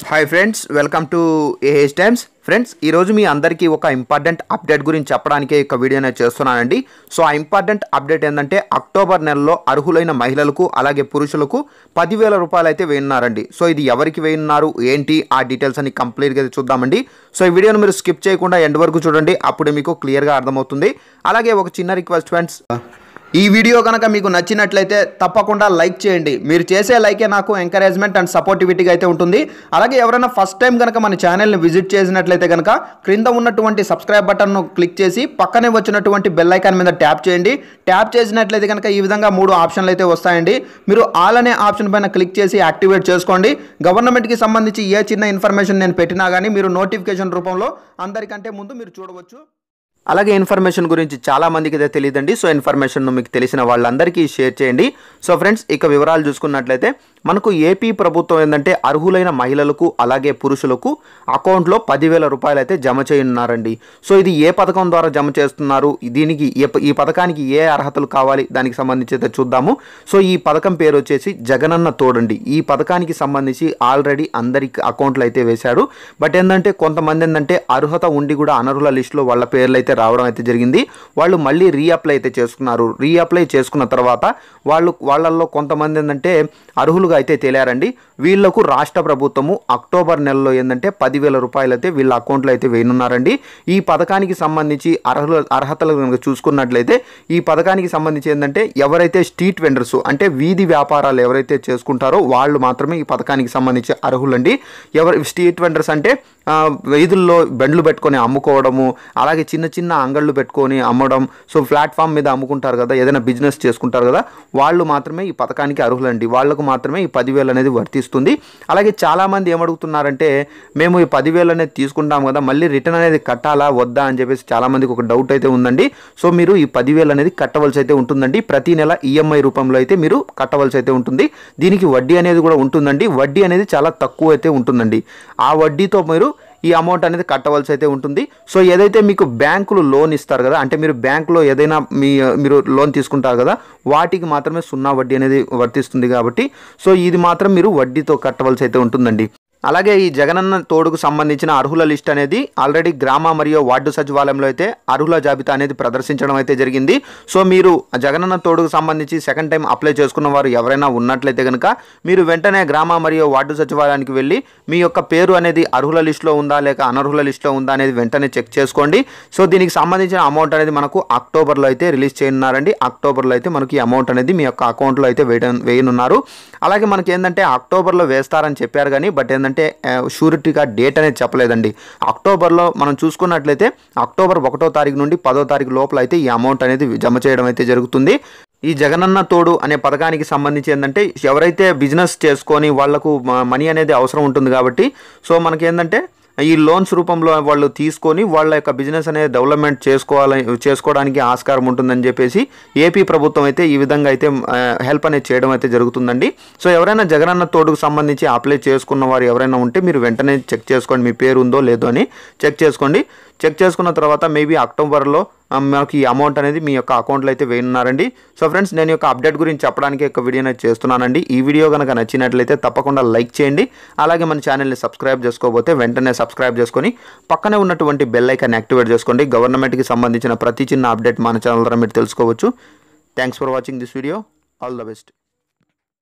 hi friends welcome to AH times friends ఈరోజు మీ అందరికీ ఒక ఇంపార్టెంట్ అప్డేట్ గురించి చెప్పడానికే ఈ యొక్క వీడియో నేను చేస్తున్నానండి సో ఆ ఇంపార్టెంట్ అప్డేట్ ఏంటంటే అక్టోబర్ నెలలో అర్హులైన మహిళలకు అలాగే పురుషులకు పదివేల రూపాయలు అయితే వేయనున్నారండి సో ఇది ఎవరికి వేయనున్నారు ఏంటి ఆ డీటెయిల్స్ అని కంప్లీట్గా అయితే చూద్దామండి సో ఈ వీడియోను మీరు స్కిప్ చేయకుండా ఎండ్ వరకు చూడండి అప్పుడు మీకు క్లియర్గా అర్థమవుతుంది అలాగే ఒక చిన్న రిక్వెస్ట్ ఫ్రెండ్స్ ఈ వీడియో కనుక మీకు నచ్చినట్లయితే తప్పకుండా లైక్ చేయండి మీరు చేసే లైకే నాకు ఎంకరేజ్మెంట్ అండ్ సపోర్టివిటీగా అయితే ఉంటుంది అలాగే ఎవరైనా ఫస్ట్ టైం కనుక మన ఛానల్ని విజిట్ చేసినట్లయితే కనుక క్రింద ఉన్నటువంటి సబ్స్క్రైబ్ బటన్ను క్లిక్ చేసి పక్కనే వచ్చినటువంటి బెల్ ఐకాన్ మీద ట్యాప్ చేయండి ట్యాప్ చేసినట్లయితే కనుక ఈ విధంగా మూడు ఆప్షన్లు అయితే వస్తాయండి మీరు ఆల్ అనే ఆప్షన్ పైన క్లిక్ చేసి యాక్టివేట్ చేసుకోండి గవర్నమెంట్కి సంబంధించి ఏ చిన్న ఇన్ఫర్మేషన్ నేను పెట్టినా కానీ మీరు నోటిఫికేషన్ రూపంలో అందరికంటే ముందు మీరు చూడవచ్చు అలాగే ఇన్ఫర్మేషన్ గురించి చాలా మందికి అయితే తెలియదండి సో ఇన్ఫర్మేషన్ మీకు తెలిసిన వాళ్ళందరికీ షేర్ చేయండి సో ఫ్రెండ్స్ ఇక వివరాలు చూసుకున్నట్లయితే మనకు ఏపీ ప్రభుత్వం ఏంటంటే అర్హులైన మహిళలకు అలాగే పురుషులకు అకౌంట్లో పదివేల రూపాయలు అయితే జమ చేయనున్నారండి సో ఇది ఏ పథకం ద్వారా జమ చేస్తున్నారు దీనికి ఏ ప- ఈ పథకానికి ఏ అర్హతలు కావాలి దానికి సంబంధించి అయితే చూద్దాము సో ఈ పథకం పేరు వచ్చేసి జగనన్న తోడండి ఈ పథకానికి సంబంధించి ఆల్రెడీ అందరికి అకౌంట్లు అయితే వేశాడు బట్ ఏంటంటే కొంతమంది ఏంటంటే అర్హత ఉండి కూడా అనర్హుల లిస్టులో వాళ్ళ పేర్లు అయితే రావడం అయితే జరిగింది వాళ్ళు మళ్ళీ రీఅప్లై అయితే చేసుకున్నారు రీఅప్లై చేసుకున్న తర్వాత వాళ్ళు వాళ్ళల్లో కొంతమంది ఏంటంటే అర్హులుగా అయితే తేలారండి వీళ్లకు రాష్ట్ర ప్రభుత్వము అక్టోబర్ నెలలో ఏంటంటే పదివేల రూపాయలు అయితే వీళ్ళ అకౌంట్లో అయితే వేయనున్నారండి ఈ పథకానికి సంబంధించి అర్హుల అర్హతలు కనుక చూసుకున్నట్లయితే ఈ పథకానికి సంబంధించి ఏంటంటే ఎవరైతే స్ట్రీట్ వెండర్స్ అంటే వీధి వ్యాపారాలు ఎవరైతే చేసుకుంటారో వాళ్ళు మాత్రమే ఈ పథకానికి సంబంధించి అర్హులండి ఎవరు స్ట్రీట్ వెండర్స్ అంటే ఆ, వీధుల్లో బెండ్లు పెట్టుకొని అమ్ముకోవడము అలాగే చిన్న చిన్న అంగళ్ళు పెట్టుకొని అమ్మడం సో ప్లాట్ఫామ్ మీద అమ్ముకుంటారు కదా ఏదైనా బిజినెస్ చేసుకుంటారు కదా వాళ్ళు మాత్రమే ఈ పథకానికి అర్హులండి వాళ్ళకు మాత్రమే ఈ పదివేలు అనేది వర్తిస్తుంది అలాగే చాలామంది ఏమడుగుతున్నారంటే మేము ఈ పదివేలు అనేది తీసుకుంటాం కదా మళ్ళీ రిటర్న్ అనేది కట్టాలా వద్దా అని చెప్పేసి చాలామందికి ఒక డౌట్ అయితే ఉందండి సో మీరు ఈ పదివేలు అనేది కట్టవలసి అయితే ఉంటుందండి ప్రతి నెల ఈఎంఐ రూపంలో అయితే మీరు కట్టవలసి అయితే ఉంటుంది దీనికి వడ్డీ అనేది కూడా ఉంటుందండి వడ్డీ అనేది చాలా తక్కువ అయితే ఉంటుందండి ఆ వడ్డీతో మీరు ఈ అమౌంట్ అనేది కట్టవలసి అయితే ఉంటుంది సో ఏదైతే మీకు బ్యాంకులు లోన్ ఇస్తారు కదా అంటే మీరు బ్యాంకులో ఏదైనా మీ మీరు లోన్ తీసుకుంటారు కదా వాటికి మాత్రమే సున్నా వడ్డీ అనేది వర్తిస్తుంది కాబట్టి సో ఇది మాత్రం మీరు వడ్డీతో కట్టవలసి అయితే ఉంటుందండి అలాగే ఈ జగనన్న తోడుకు సంబంధించిన అర్హుల లిస్ట్ అనేది ఆల్రెడీ గ్రామ మరియు వార్డు సచివాలయంలో అయితే అర్హుల జాబితా అనేది ప్రదర్శించడం అయితే జరిగింది సో మీరు ఆ జగనన్న తోడుకు సంబంధించి సెకండ్ టైం అప్లై చేసుకున్న వారు ఎవరైనా ఉన్నట్లయితే కనుక మీరు వెంటనే గ్రామ మరియు వార్డు సచివాలయానికి వెళ్ళి మీ యొక్క పేరు అనేది అర్హుల లిస్టులో ఉందా లేక అనర్హుల లిస్టులో ఉందా అనేది వెంటనే చెక్ చేసుకోండి సో దీనికి సంబంధించిన అమౌంట్ అనేది మనకు అక్టోబర్లో అయితే రిలీజ్ చేయనున్నారండి అక్టోబర్లో అయితే మనకి ఈ అమౌంట్ అనేది మీ యొక్క అకౌంట్లో అయితే వేయడం వేయనున్నారు అలాగే మనకి ఏంటంటే అక్టోబర్లో వేస్తారని చెప్పారు కానీ బట్ ఏంటంటే షూరిటీగా డేట్ అనేది చెప్పలేదండి అక్టోబర్లో మనం చూసుకున్నట్లయితే అక్టోబర్ ఒకటో తారీఖు నుండి పదో తారీఖు లోపల అయితే ఈ అమౌంట్ అనేది జమ చేయడం అయితే జరుగుతుంది ఈ జగనన్న తోడు అనే పథకానికి సంబంధించి ఏంటంటే ఎవరైతే బిజినెస్ చేసుకొని వాళ్లకు మనీ అనేది అవసరం ఉంటుంది కాబట్టి సో మనకి ఏంటంటే ఈ లోన్స్ రూపంలో వాళ్ళు తీసుకొని వాళ్ళ యొక్క బిజినెస్ అనేది డెవలప్మెంట్ చేసుకోవాలి చేసుకోవడానికి ఆస్కారం ఉంటుందని చెప్పేసి ఏపీ ప్రభుత్వం అయితే ఈ విధంగా అయితే హెల్ప్ అనేది చేయడం అయితే జరుగుతుందండి సో ఎవరైనా జగనన్న తోడుకు సంబంధించి అప్లై చేసుకున్న వారు ఎవరైనా ఉంటే మీరు వెంటనే చెక్ చేసుకోండి మీ పేరు ఉందో లేదో అని చెక్ చేసుకోండి చెక్ చేసుకున్న తర్వాత మేబీ అక్టోబర్లో ఆ, మనకి ఈ అమౌంట్ అనేది మీ యొక్క అకౌంట్లో అయితే వేయనున్నారండి సో ఫ్రెండ్స్ నేను యొక్క అప్డేట్ గురించి చెప్పడానికి ఒక వీడియో అనేది చేస్తున్నానండి ఈ వీడియో కనుక నచ్చినట్లయితే తప్పకుండా లైక్ చేయండి అలాగే మన ఛానల్ని సబ్స్క్రైబ్ చేసుకోకపోతే వెంటనే సబ్స్క్రైబ్ చేసుకొని పక్కనే ఉన్నటువంటి బెల్ ఐకాన్ యాక్టివేట్ చేసుకోండి గవర్నమెంట్కి సంబంధించిన ప్రతి చిన్న అప్డేట్ మన ఛానల్ ద్వారా మీరు తెలుసుకోవచ్చు thanks for watching this video all the best